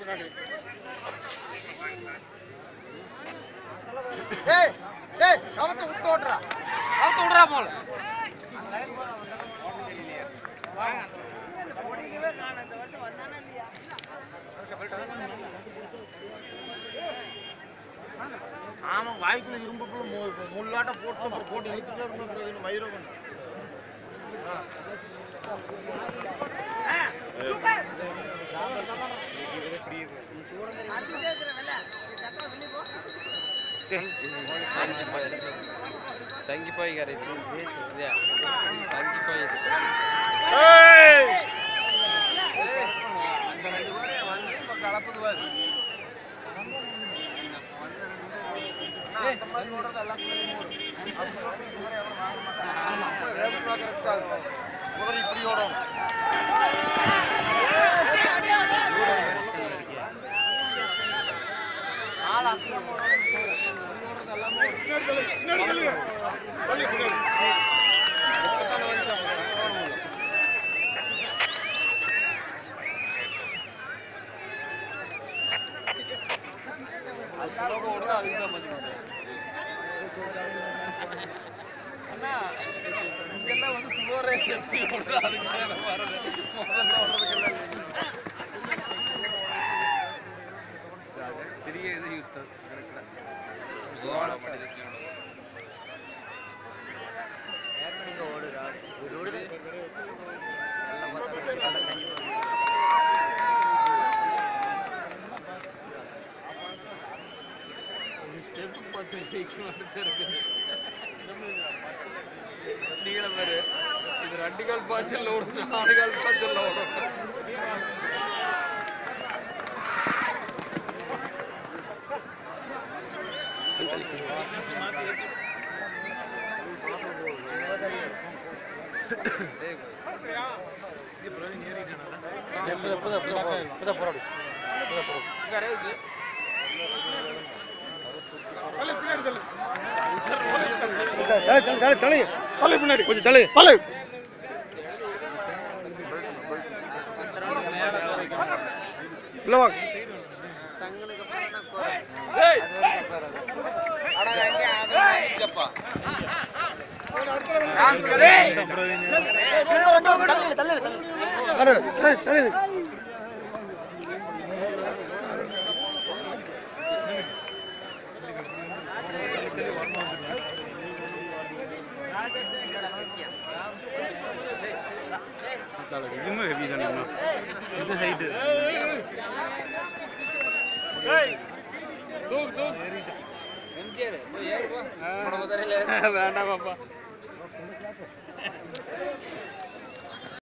ஏய் ஏய் கவத்தை விட்டு ஓட்டுறா கவத்தை விடுறா போல ஆமா வாய்க்குள்ள இரும்புக்குள்ள மு- முள்ளாட்ட போட்டு அப்புறம் போட்டு இழுத்துட்டே இருக்கணும் மயிரம் சங்கிப்பாய் கரை சங்கிப்பாய் அந்த மாதிரி ஓடுறது எல்லாத்துலயும் ஓடும். அப்படி ஓட்டி இந்த மாதிரி எவரும் வாங்க மாட்டாங்க. ஆமா, அப்ப வேகமா correct ஆ இருக்கும். குதிரை இப்படி ஓடும். ஆள் அசிங்கமா ஓடும். இப்படி ஓடுறது எல்லாமே ஓடும். அண்ணா இங்கெல்லாம் வந்து சுலோ ரேஸ் எப்படி ஓடுறது அதுக்கு மேல வர்றது முதல்ல ஓடுறதுக்கெல்லாம் பெரிய இது யுத்தம் ஸ்டெப் பத்து வீக்ஸ் இருக்கு நீளம் பேரு இது ரெண்டு கால் பாய்ச்சல் ஓடும் நாலு கால் பாய்ச்சல் ஓடும் தலை பின்னாடி கொஞ்சம் தலை தலை இல்ல வாங்க இதுமே ஹெவி தானே இது ஹைட்டு எம்ஜிஆர் போய் ஏறுப்பா வேண்டாம் பாப்பா